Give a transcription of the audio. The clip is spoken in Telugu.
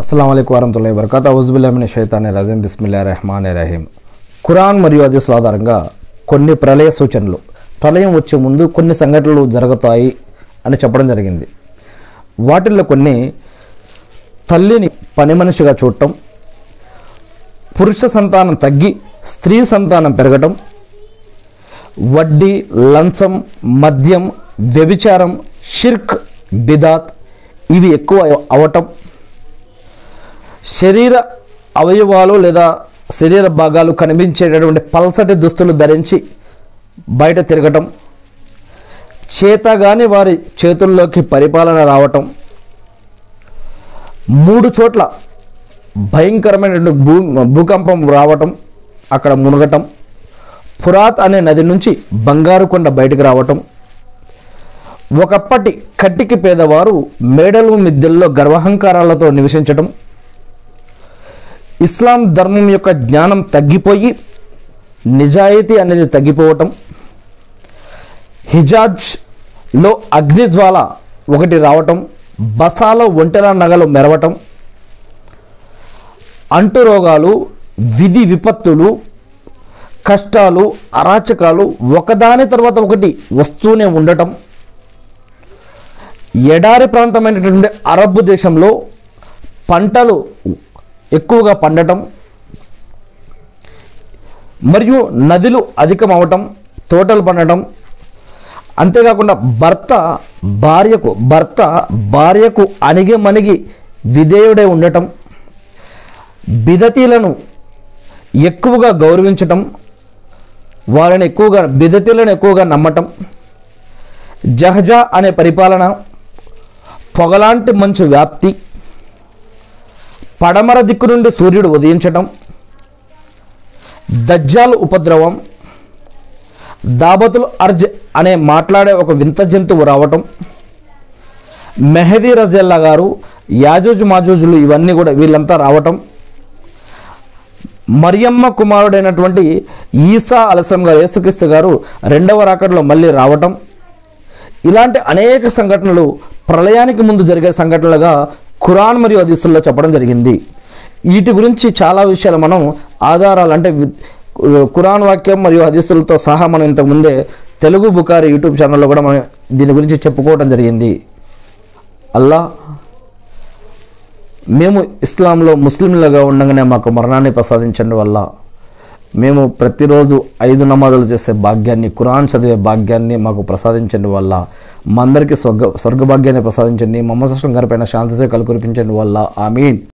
అస్సలం అయికు వరహతుల్లా వరకత ఉజ్బుల్లామిన షైతాని రజీం బిస్మిల్లా రెహమాన్ రహీం ఖురాన్ మరియు హదీసుల ఆధారంగా కొన్ని ప్రళయ సూచనలు ప్రళయం వచ్చే ముందు కొన్ని సంఘటనలు జరుగుతాయి అని చెప్పడం జరిగింది వాటిల్లో కొన్ని తల్లిని పని మనిషిగా చూడటం పురుష సంతానం తగ్గి స్త్రీ సంతానం పెరగటం వడ్డీ లంచం మద్యం వ్యభిచారం షిర్క్ బిదాత్ ఇవి ఎక్కువ అవటం శరీర అవయవాలు లేదా శరీర భాగాలు కనిపించేటటువంటి పల్సటి దుస్తులు ధరించి బయట తిరగటం చేతగాని వారి చేతుల్లోకి పరిపాలన రావటం మూడు చోట్ల భయంకరమైనటువంటి భూ భూకంపం రావటం అక్కడ మునగటం ఫురాత్ అనే నది నుంచి బంగారు కొండ బయటకు రావటం ఒకప్పటి కట్టికి పేదవారు మేడలు మిద్దెల్లో గర్వహంకారాలతో నివసించటం ఇస్లాం ధర్మం యొక్క జ్ఞానం తగ్గిపోయి నిజాయితీ అనేది తగ్గిపోవటం హిజాజ్లో అగ్నిజ్వాల ఒకటి రావటం బసాలో ఒంటెల నగలు మెరవటం అంటు రోగాలు విధి విపత్తులు కష్టాలు అరాచకాలు ఒకదాని తర్వాత ఒకటి వస్తూనే ఉండటం ఎడారి ప్రాంతమైనటువంటి అరబ్ దేశంలో పంటలు ఎక్కువగా పండటం మరియు నదులు అధికమవటం తోటలు పండటం అంతేకాకుండా భర్త భార్యకు భర్త భార్యకు అణిగి మణిగి విధేయుడై ఉండటం బిదతీలను ఎక్కువగా గౌరవించటం వారిని ఎక్కువగా బిదతీలను ఎక్కువగా నమ్మటం జహజా అనే పరిపాలన పొగలాంటి మంచు వ్యాప్తి పడమర దిక్కు నుండి సూర్యుడు ఉదయించటం దజ్జాలు ఉపద్రవం దాబతుల్ అర్జ్ అనే మాట్లాడే ఒక వింత జంతువు రావటం మెహదీ రజల్లా గారు యాజూజ్ మాజూజులు ఇవన్నీ కూడా వీళ్ళంతా రావటం మరియమ్మ కుమారుడైనటువంటి ఈసా అలసం గారు యేసుక్రీస్తు గారు రెండవ రాకడలో మళ్ళీ రావటం ఇలాంటి అనేక సంఘటనలు ప్రళయానికి ముందు జరిగే సంఘటనలుగా ఖురాన్ మరియు హదీసుల్లో చెప్పడం జరిగింది వీటి గురించి చాలా విషయాలు మనం ఆధారాలు అంటే వి- ఖురాన్ వాక్యం మరియు హదీసులతో సహా మనం ఇంతకుముందే తెలుగు బుకారి యూట్యూబ్ ఛానల్లో కూడా మనం దీని గురించి చెప్పుకోవడం జరిగింది అల్లా మేము ఇస్లాంలో ముస్లింలుగా ఉండగానే మాకు మరణాన్ని ప్రసాదించండి వల్ల మేము ప్రతిరోజు ఐదు నమాజులు చేసే భాగ్యాన్ని ఖురాన్ చదివే భాగ్యాన్ని మాకు ప్రసాదించండి వల్ల మా అందరికీ స్వర్గ స్వర్గ భాగ్యాన్ని ప్రసాదించండి మమ్మ గారి పైన శాంతి కలు కురిపించండి వల్ల ఆమీన్